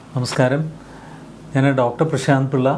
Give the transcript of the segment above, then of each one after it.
നമസ്കാരം ഞാൻ doctor Prashanth Pillai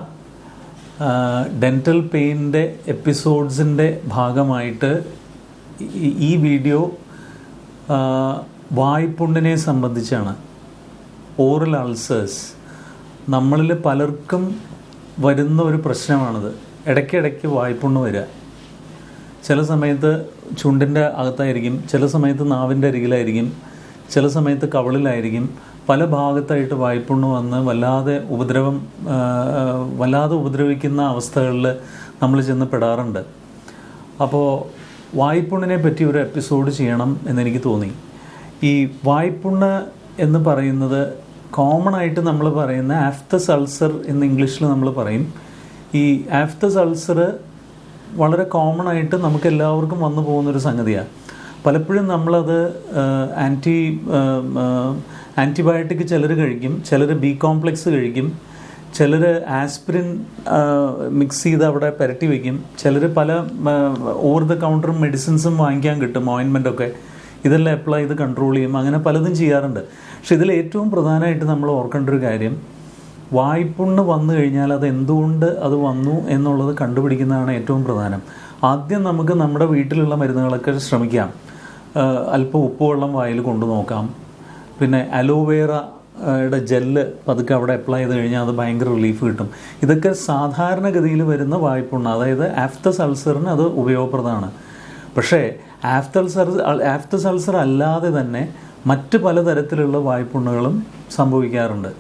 dental പെയിൻ്റെ എപ്പിസോഡ്സിൻ്റെ ഭാഗമായിട്ട് ഈ- ഈ വീഡിയോ ആ, വായ്പുണ്ണിനെ സംബന്ധിച്ചാണ് ഓറൽ അൾസേഴ്സ് നമ്മളിൽ പലർക്കും വരുന്ന ഒരു പ്രശ്നമാണിത് ഇടയ്ക്കിടയ്ക്ക് വായ്പുണ്ണ് വരിക ചില സമയത്ത് ചുണ്ടിൻ്റെ അകത്തായിരിക്കും ചില സമയത്ത് നാവിൻ്റെ അരികിലായിരിക്കും ചില സമയത്ത് കവളിലായിരിക്കും പല ഭാഗത്തായിട്ട് വായ്പുണ്ണ് വന്ന് വല്ലാതെ ഉപദ്രവം ആ, ആ, വല്ലാതെ ഉപദ്രവിക്കുന്ന അവസ്ഥകളിൽ നമ്മൾ ചെന്ന് പെടാറുണ്ട് അപ്പോൾ വായ്പുണ്ണിനെ പറ്റി ഒരു എപ്പിസോഡ് ചെയ്യണം എന്നെനിക്ക് തോന്നി ഈ വായ്പുണ്ണ് എന്ന് പറയുന്നത് കോമൺ ആയിട്ട് നമ്മൾ പറയുന്ന ആഫ്തസ് അൾസർ എന്ന് ഇംഗ്ലീഷിൽ നമ്മൾ പറയും ഈ ആഫ്തസ് അൾസർ വളരെ കോമൺ ആയിട്ട് നമുക്ക് എല്ലാവർക്കും വന്നു പോകുന്നൊരു സംഗതിയാണ് പലപ്പോഴും നമ്മളത് ആൻറ്റി ആൻറ്റിബയോട്ടിക് ചിലർ കഴിക്കും ചിലർ ബി കോംപ്ലെക്സ് കഴിക്കും ചിലർ ആസ്പിരിൻ മിക്സ് ചെയ്ത് അവിടെ പുരട്ടി വയ്ക്കും ചിലർ പല ഓവർ ദ കൗണ്ടർ മെഡിസിൻസും വാങ്ങിക്കാൻ കിട്ടും ഓയിൻമെൻ്റൊക്കെ ഇതെല്ലാം അപ്ലൈ ചെയ്ത് കൺട്രോൾ ചെയ്യും അങ്ങനെ പലതും ചെയ്യാറുണ്ട് പക്ഷെ ഇതിൽ ഏറ്റവും പ്രധാനമായിട്ട് നമ്മൾ ഓർക്കേണ്ട ഒരു കാര്യം വായ്പുണ്ണ് വന്നു കഴിഞ്ഞാൽ അത് എന്തുകൊണ്ട് അത് വന്നു എന്നുള്ളത് കണ്ടുപിടിക്കുന്നതാണ് ഏറ്റവും പ്രധാനം ആദ്യം നമുക്ക് നമ്മുടെ വീട്ടിലുള്ള മരുന്നുകളൊക്കെ ശ്രമിക്കാം ആ, അല്പം ഉപ്പുവെള്ളം വായിൽ കൊണ്ടു നോക്കാം പിന്നെ അലോവേറ യുടെ ജെല്ല് പതുക്കെ അവിടെ അപ്ലൈ ചെയ്ത് കഴിഞ്ഞാൽ അത് ഭയങ്കര റിലീഫ് കിട്ടും ഇതൊക്കെ സാധാരണഗതിയിൽ വരുന്ന വായ്പുണ്ണ് അതായത് ആഫ്തസ് അൾസറിന് അത് ഉപയോഗപ്രദമാണ് പക്ഷേ ആഫ്തസ് ആഫ്തസ് അൾസർ അല്ലാതെ തന്നെ മറ്റ് പലതരത്തിലുള്ള വായ്പുണ്ണുകളും സംഭവിക്കാറുണ്ട്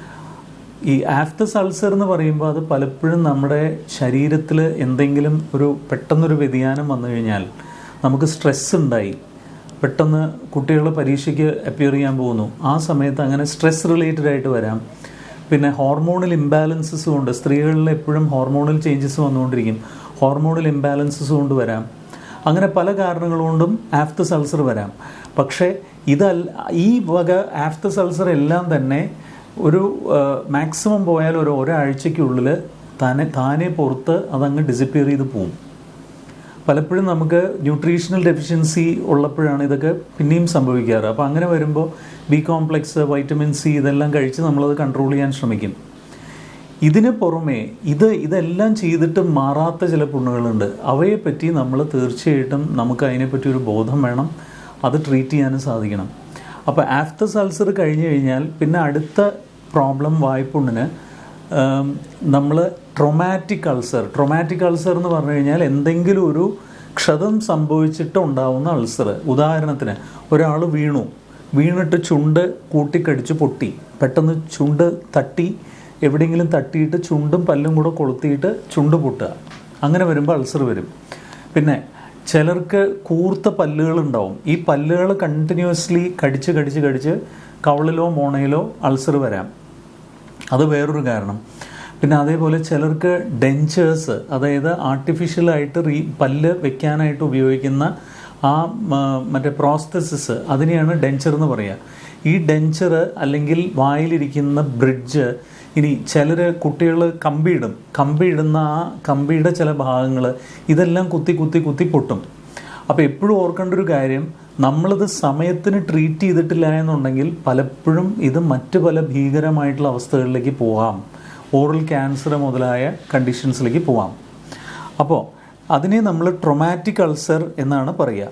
ഈ ആഫ്തസ് അൾസർ എന്ന് പറയുമ്പോൾ അത് പലപ്പോഴും നമ്മുടെ ശരീരത്തിൽ എന്തെങ്കിലും ഒരു പെട്ടെന്നൊരു വ്യതിയാനം വന്നു കഴിഞ്ഞാൽ നമുക്ക് സ്ട്രെസ് ഉണ്ടായി പെട്ടെന്ന് കുട്ടികൾ പരീക്ഷയ്ക്ക് അപ്പിയർ ചെയ്യാൻ പോകുന്നു ആ സമയത്ത് അങ്ങനെ സ്ട്രെസ് റിലേറ്റഡ് ആയിട്ട് വരാം പിന്നെ ഹോർമോണൽ ഇംബാലൻസസ് കൊണ്ട് സ്ത്രീകളിൽ എപ്പോഴും ഹോർമോണൽ ചേഞ്ചസ് വന്നുകൊണ്ടിരിക്കും ഹോർമോണൽ ഇംബാലൻസസ് കൊണ്ട് വരാം അങ്ങനെ പല കാരണങ്ങൾ കൊണ്ടും ആഫ്തസ് അൾസർ വരാം പക്ഷേ ഇതല്ല ഈ വക ആഫ്തസ് അൾസർ എല്ലാം തന്നെ ഒരു മാക്സിമം പോയാൽ ഒരു ഒരാഴ്ചയ്ക്കുള്ളിൽ താനെ താനെ പുറത്ത് അതങ്ങ് ഡിസിപ്പിയർ ചെയ്ത് പോവും പലപ്പോഴും നമുക്ക് ന്യൂട്രീഷണൽ ഡെഫിഷ്യൻസി ഉള്ളപ്പോഴാണ് ഇതൊക്കെ പിന്നെയും സംഭവിക്കാറ് അപ്പോൾ അങ്ങനെ വരുമ്പോൾ ബി കോംപ്ലെക്സ് വൈറ്റമിൻ സി ഇതെല്ലാം കഴിച്ച് നമ്മളത് കൺട്രോൾ ചെയ്യാൻ ശ്രമിക്കും ഇതിന് പുറമെ ഇത് ഇതെല്ലാം ചെയ്തിട്ട് മാറാത്ത ചില പുണ്ണുകളുണ്ട് അവയെപ്പറ്റി നമ്മൾ തീർച്ചയായിട്ടും നമുക്ക് അതിനെപ്പറ്റി ഒരു ബോധം വേണം അത് ട്രീറ്റ് ചെയ്യാനും സാധിക്കണം അപ്പോൾ ആഫ്തസ് അൾസർ കഴിഞ്ഞ് കഴിഞ്ഞാൽ പിന്നെ അടുത്ത പ്രോബ്ലം വായ്പുണ്ണിന് നമ്മൾ ട്രൊമാറ്റിക് അൾസർ ട്രൊമാറ്റിക് അൾസർ എന്ന് പറഞ്ഞു കഴിഞ്ഞാൽ എന്തെങ്കിലും ഒരു ക്ഷതം സംഭവിച്ചിട്ട് ഉണ്ടാവുന്ന അൾസർ ഉദാഹരണത്തിന് ഒരാൾ വീണു വീണിട്ട് ചുണ്ട് കൂട്ടിക്കടിച്ച് പൊട്ടി പെട്ടെന്ന് ചുണ്ട് തട്ടി എവിടെയെങ്കിലും തട്ടിയിട്ട് ചുണ്ടും പല്ലും കൂടെ കൊളുത്തിയിട്ട് ചുണ്ട് പൊട്ടുക അങ്ങനെ വരുമ്പോൾ അൾസർ വരും പിന്നെ ചിലർക്ക് കൂർത്ത പല്ലുകൾ ഉണ്ടാവും ഈ പല്ലുകൾ കണ്ടിന്യൂസ്ലി കടിച്ച് കടിച്ച് കടിച്ച് കവളിലോ മോണയിലോ അൾസർ വരാം അത് വേറൊരു കാരണം പിന്നെ അതേപോലെ ചിലർക്ക് ഡെഞ്ചേഴ്സ് അതായത് ആർട്ടിഫിഷ്യലായിട്ട് റീ പല്ല് വെക്കാനായിട്ട് ഉപയോഗിക്കുന്ന ആ മ- മറ്റേ പ്രോസ്തസിസ് അതിനെയാണ് ഡെഞ്ചർ എന്ന് പറയുക ഈ ഡെഞ്ചർ അല്ലെങ്കിൽ വായിലിരിക്കുന്ന ബ്രിഡ്ജ് ഇനി ചിലർ കുട്ടികൾ കമ്പിയിടും കമ്പിയിടുന്ന ആ കമ്പിയുടെ ചില ഭാഗങ്ങൾ ഇതെല്ലാം കുത്തി കുത്തി കുത്തി പൊട്ടും അപ്പോൾ എപ്പോഴും ഓർക്കേണ്ട ഒരു കാര്യം നമ്മളിത് സമയത്തിന് ട്രീറ്റ് ചെയ്തിട്ടില്ല എന്നുണ്ടെങ്കിൽ പലപ്പോഴും ഇത് മറ്റ് പല ഭീകരമായിട്ടുള്ള അവസ്ഥകളിലേക്ക് പോകാം ഓറൽ ക്യാൻസർ മുതലായ കണ്ടീഷൻസിലേക്ക് പോവാം അപ്പോൾ അതിനെ നമ്മൾ ട്രൊമാറ്റിക് അൾസർ എന്നാണ് പറയുക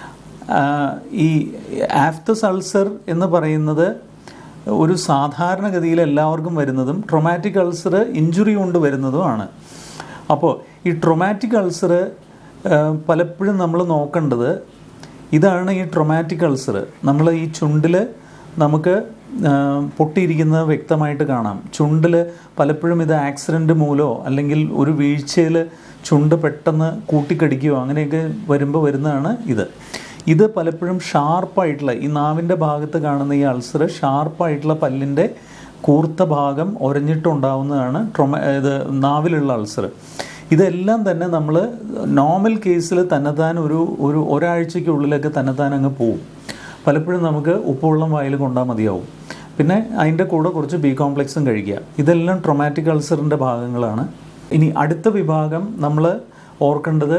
ആഹ് ഈ ആഫ്തസ് അൾസർ എന്ന് പറയുന്നത് ഒരു സാധാരണഗതിയിൽ എല്ലാവർക്കും വരുന്നതും ട്രൊമാറ്റിക് അൾസർ ഇഞ്ചുറി കൊണ്ട് വരുന്നതുമാണ് അപ്പോൾ ഈ ട്രൊമാറ്റിക് അൾസർ പലപ്പോഴും നമ്മൾ നോക്കേണ്ടത് ഇതാണ് ഈ ട്രൊമാറ്റിക് അൾസർ നമ്മൾ ഈ ചുണ്ടിൽ നമുക്ക് ആ, പൊട്ടിയിരിക്കുന്നത് വ്യക്തമായിട്ട് കാണാം ചുണ്ടിൽ പലപ്പോഴും ഇത് ആക്സിഡൻറ്റ് മൂലമോ അല്ലെങ്കിൽ ഒരു വീഴ്ചയിൽ ചുണ്ട് പെട്ടെന്ന് കൂട്ടിക്കടിക്കുകയോ അങ്ങനെയൊക്കെ വരുമ്പോൾ വരുന്നതാണ് ഇത് ഇത് പലപ്പോഴും ഷാർപ്പായിട്ടുള്ള ഈ നാവിൻ്റെ ഭാഗത്ത് കാണുന്ന ഈ അൾസർ ഷാർപ്പായിട്ടുള്ള പല്ലിൻ്റെ കൂർത്ത ഭാഗം ഒരഞ്ഞിട്ടുണ്ടാവുന്നതാണ് ട്രൊമ ഇത് നാവിലുള്ള അൾസർ ഇതെല്ലാം തന്നെ നമ്മൾ നോർമൽ കേസിൽ തന്നെത്താൻ ഒരു ഒരു ഒരാഴ്ചയ്ക്കുള്ളിലൊക്കെ തന്നെത്താൻ അങ്ങ് പോവും പലപ്പോഴും നമുക്ക് ഉപ്പുവെള്ളം വായിൽ കൊണ്ടാൽ മതിയാവും പിന്നെ അതിൻ്റെ കൂടെ കുറച്ച് ബി കോംപ്ലെക്സും കഴിക്കുക ഇതെല്ലാം ട്രൊമാറ്റിക് അൾസറിൻ്റെ ഭാഗങ്ങളാണ് ഇനി അടുത്ത വിഭാഗം നമ്മൾ ഓർക്കേണ്ടത്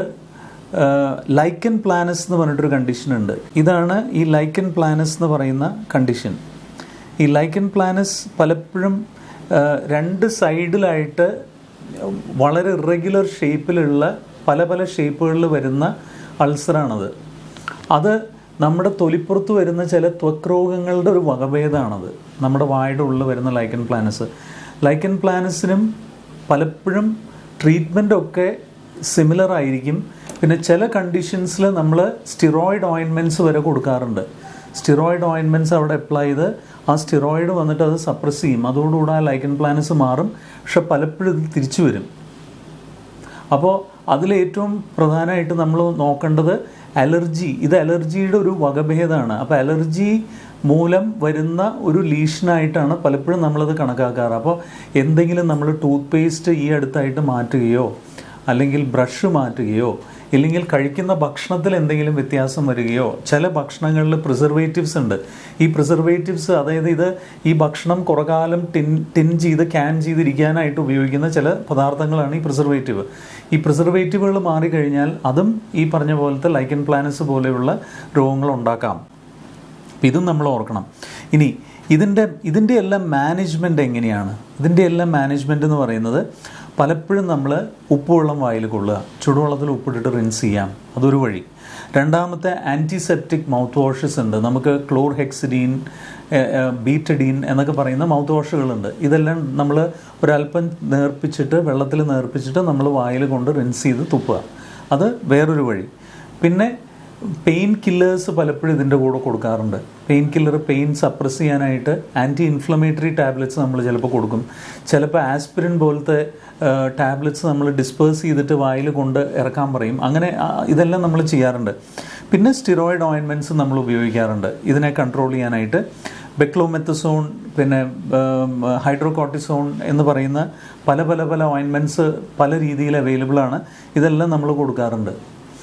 ലൈക്കൻ പ്ലാനസ് എന്ന് പറഞ്ഞിട്ടൊരു കണ്ടീഷൻ ഉണ്ട് ഇതാണ് ഈ ലൈക്കൻ പ്ലാനസ് എന്ന് പറയുന്ന കണ്ടീഷൻ ഈ ലൈക്കൻ പ്ലാനസ് പലപ്പോഴും ആ, രണ്ട് സൈഡിലായിട്ട് വളരെ ഇറഗുലർ ഷേപ്പിലുള്ള പല പല ഷേപ്പുകളിൽ വരുന്ന അൾസറാണത് അത് നമ്മുടെ തൊലിപ്പുറത്ത് വരുന്ന ചില ത്വക്ക് രോഗങ്ങളുടെ ഒരു വകഭേദമാണത് നമ്മുടെ വായുടെ ഉള്ളിൽ വരുന്ന ലൈക്കൻ പ്ലാനസ് ലൈക്കൻ പ്ലാനസിനും പലപ്പോഴും ട്രീറ്റ്മെൻ്റ് ഒക്കെ സിമിലർ ആയിരിക്കും പിന്നെ ചില കണ്ടീഷൻസിൽ നമ്മൾ സ്റ്റിറോയിഡ് ഓയിൻമെൻറ്റ്സ് വരെ കൊടുക്കാറുണ്ട് സ്റ്റിറോയിഡ് ഓയിൻമെൻറ്റ്സ് അവിടെ അപ്ലൈ ചെയ്ത് ആ സ്റ്റിറോയിഡ് വന്നിട്ട് അത് സപ്രസ് ചെയ്യും അതോടുകൂടി ആ ലൈക്കൻ പ്ലാനസ് മാറും പക്ഷെ പലപ്പോഴും ഇത് തിരിച്ചു വരും അപ്പോൾ അതിലേറ്റവും പ്രധാനമായിട്ട് നമ്മൾ നോക്കേണ്ടത് അലർജി ഇത് അലർജിയുടെ ഒരു വകഭേദമാണ് അപ്പോൾ അലർജി മൂലം വരുന്ന ഒരു ലീഷനായിട്ടാണ് പലപ്പോഴും നമ്മളത് കണക്കാക്കാറ് അപ്പോൾ എന്തെങ്കിലും നമ്മൾ ടൂത്ത് പേസ്റ്റ് ഈ അടുത്തായിട്ട് മാറ്റുകയോ അല്ലെങ്കിൽ ബ്രഷ് മാറ്റുകയോ ഇല്ലെങ്കിൽ കഴിക്കുന്ന ഭക്ഷണത്തിൽ എന്തെങ്കിലും വ്യത്യാസം വരികയോ ചില ഭക്ഷണങ്ങളിൽ പ്രിസർവേറ്റീവ്സ് ഉണ്ട് ഈ പ്രിസർവേറ്റീവ്സ് അതായത് ഇത് ഈ ഭക്ഷണം കുറേ കാലം ടിൻ ടിൻ ചെയ്ത് ക്യാൻ ചെയ്തിരിക്കാനായിട്ട് ഉപയോഗിക്കുന്ന ചില പദാർത്ഥങ്ങളാണ് ഈ പ്രിസർവേറ്റീവ് ഈ പ്രിസർവേറ്റീവുകൾ മാറിക്കഴിഞ്ഞാൽ അതും ഈ പറഞ്ഞ പോലത്തെ ലൈക്കൻ പ്ലാനസ് പോലെയുള്ള രോഗങ്ങൾ ഉണ്ടാക്കാം അപ്പം ഇതും നമ്മൾ ഓർക്കണം ഇനി ഇതിൻ്റെ ഇതിൻ്റെ എല്ലാം മാനേജ്മെൻറ്റ് എങ്ങനെയാണ് ഇതിൻ്റെ എല്ലാം മാനേജ്മെൻറ്റ് എന്ന് പറയുന്നത് പലപ്പോഴും നമ്മൾ ഉപ്പുവെള്ളം വായിൽ കൊള്ളുക ചുടുവെള്ളത്തിൽ ഉപ്പിട്ടിട്ട് റിൻസ് ചെയ്യാം അതൊരു വഴി രണ്ടാമത്തെ ആൻറ്റിസെപ്റ്റിക് മൗത്ത് വാഷസ് ഉണ്ട് നമുക്ക് ക്ലോർ ഹെക്സിഡീൻ ബീറ്റഡീൻ എന്നൊക്കെ പറയുന്ന മൗത്ത് വാഷുകളുണ്ട് ഇതെല്ലാം നമ്മൾ ഒരല്പം നേർപ്പിച്ചിട്ട് വെള്ളത്തിൽ നേർപ്പിച്ചിട്ട് നമ്മൾ വായിൽ കൊണ്ട് റിൻസ് ചെയ്ത് തുപ്പുക അത് വേറൊരു വഴി പിന്നെ പെയിൻ കില്ലേഴ്സ് പലപ്പോഴും ഇതിൻ്റെ കൂടെ കൊടുക്കാറുണ്ട് പെയിൻ കില്ലർ പെയിൻ സപ്രസ് ചെയ്യാനായിട്ട് ആൻറ്റി ഇൻഫ്ലമേറ്ററി ടാബ്ലറ്റ്സ് നമ്മൾ ചിലപ്പോൾ കൊടുക്കും ചിലപ്പോൾ ആസ്പിരിൻ പോലത്തെ ടാബ്ലറ്റ്സ് നമ്മൾ ഡിസ്പേഴ്സ് ചെയ്തിട്ട് വായിൽ കൊണ്ട് ഇറക്കാൻ പറയും അങ്ങനെ ആ, ഇതെല്ലാം നമ്മൾ ചെയ്യാറുണ്ട് പിന്നെ സ്റ്റിറോയിഡ് ഓയിൻമെൻറ്റ്സ് നമ്മൾ ഉപയോഗിക്കാറുണ്ട് ഇതിനെ കൺട്രോൾ ചെയ്യാനായിട്ട് ബെക്ലോമെത്തസോൺ പിന്നെ ഹൈഡ്രോകോർട്ടിസോൺ എന്ന് പറയുന്ന പല പല പല ഓയിൻമെൻറ്റ്സ് പല രീതിയിൽ അവൈലബിൾ ആണ് ഇതെല്ലാം നമ്മൾ കൊടുക്കാറുണ്ട്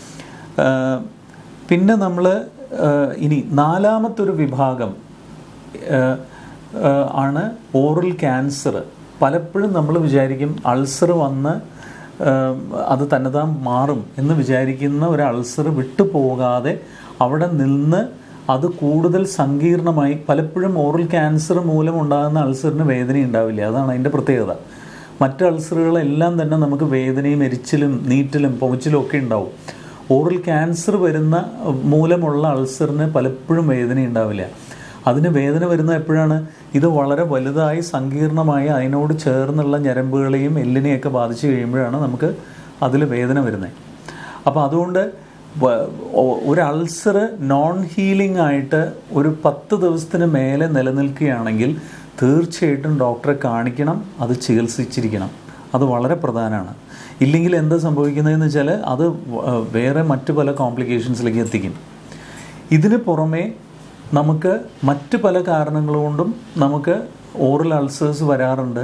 ആഹ് പിന്നെ നമ്മൾ ഇനി നാലാമത്തൊരു വിഭാഗം ആഹ് ആഹ് ആണ് ഓറൽ ക്യാൻസർ പലപ്പോഴും നമ്മൾ വിചാരിക്കും അൾസർ വന്ന് ആഹ് അത് തന്നെതാൻ മാറും എന്ന് വിചാരിക്കുന്ന ഒരു അൾസർ വിട്ടു പോകാതെ അവിടെ നിന്ന് അത് കൂടുതൽ സങ്കീർണമായി പലപ്പോഴും ഓറൽ ക്യാൻസർ മൂലം ഉണ്ടാകുന്ന അൾസറിന് വേദന ഉണ്ടാവില്ല അതാണ് അതിൻ്റെ പ്രത്യേകത മറ്റ് അൾസറുകളെല്ലാം തന്നെ നമുക്ക് വേദനയും എരിച്ചിലും നീറ്റലും പുകച്ചിലും ഒക്കെ ഉണ്ടാവും ഓറൽ ക്യാൻസർ വരുന്ന മൂലമുള്ള അൾസറിന് പലപ്പോഴും വേദന ഉണ്ടാവില്ല അതിന് വേദന വരുന്നത് എപ്പോഴാണ് ഇത് വളരെ വലുതായി സങ്കീർണമായി അതിനോട് ചേർന്നുള്ള ഞരമ്പുകളെയും എല്ലിനെയൊക്കെ ബാധിച്ചു കഴിയുമ്പോഴാണ് നമുക്ക് അതിൽ വേദന വരുന്നത് അപ്പോൾ അതുകൊണ്ട് വ- ഒ- ഒരു അൾസർ നോൺ ഹീലിംഗ് ആയിട്ട് ഒരു പത്ത് ദിവസത്തിന് മേലെ നിലനിൽക്കുകയാണെങ്കിൽ തീർച്ചയായിട്ടും ഡോക്ടറെ കാണിക്കണം അത് ചികിത്സിച്ചിരിക്കണം അത് വളരെ പ്രധാനമാണ് ഇല്ലെങ്കിൽ എന്താ സംഭവിക്കുന്നതെന്ന് വെച്ചാൽ അത് വ- വേറെ മറ്റു പല കോംപ്ലിക്കേഷൻസിലേക്ക് എത്തിക്കും ഇതിന് പുറമേ നമുക്ക് മറ്റ് പല കാരണങ്ങൾ കൊണ്ടും നമുക്ക് ഓറൽ അൾസേഴ്സ് വരാറുണ്ട്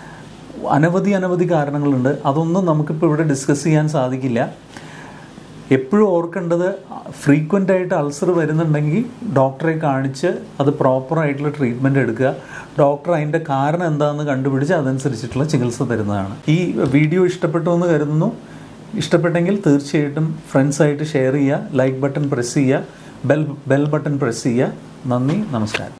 അനവധി അനവധി കാരണങ്ങളുണ്ട് അതൊന്നും നമുക്കിപ്പോൾ ഇവിടെ ഡിസ്കസ് ചെയ്യാൻ സാധിക്കില്ല എപ്പോഴും ഓർക്കേണ്ടത് ഫ്രീക്വൻ്റ് ആയിട്ട് അൾസർ വരുന്നുണ്ടെങ്കിൽ ഡോക്ടറെ കാണിച്ച് അത് പ്രോപ്പറായിട്ടുള്ള ട്രീറ്റ്മെൻറ്റ് എടുക്കുക ഡോക്ടർ അതിൻ്റെ കാരണം എന്താണെന്ന് കണ്ടുപിടിച്ച് അതനുസരിച്ചിട്ടുള്ള ചികിത്സ തരുന്നതാണ് ഈ വീഡിയോ ഇഷ്ടപ്പെട്ടു എന്ന് കരുതുന്നു ഇഷ്ടപ്പെട്ടെങ്കിൽ തീർച്ചയായിട്ടും ഫ്രണ്ട്സായിട്ട് ഷെയർ ചെയ്യുക ലൈക്ക് ബട്ടൺ പ്രസ് ചെയ്യുക ബെൽ ബെൽ ബട്ടൺ പ്രസ് ചെയ്യുക നന്ദി നമസ്കാരം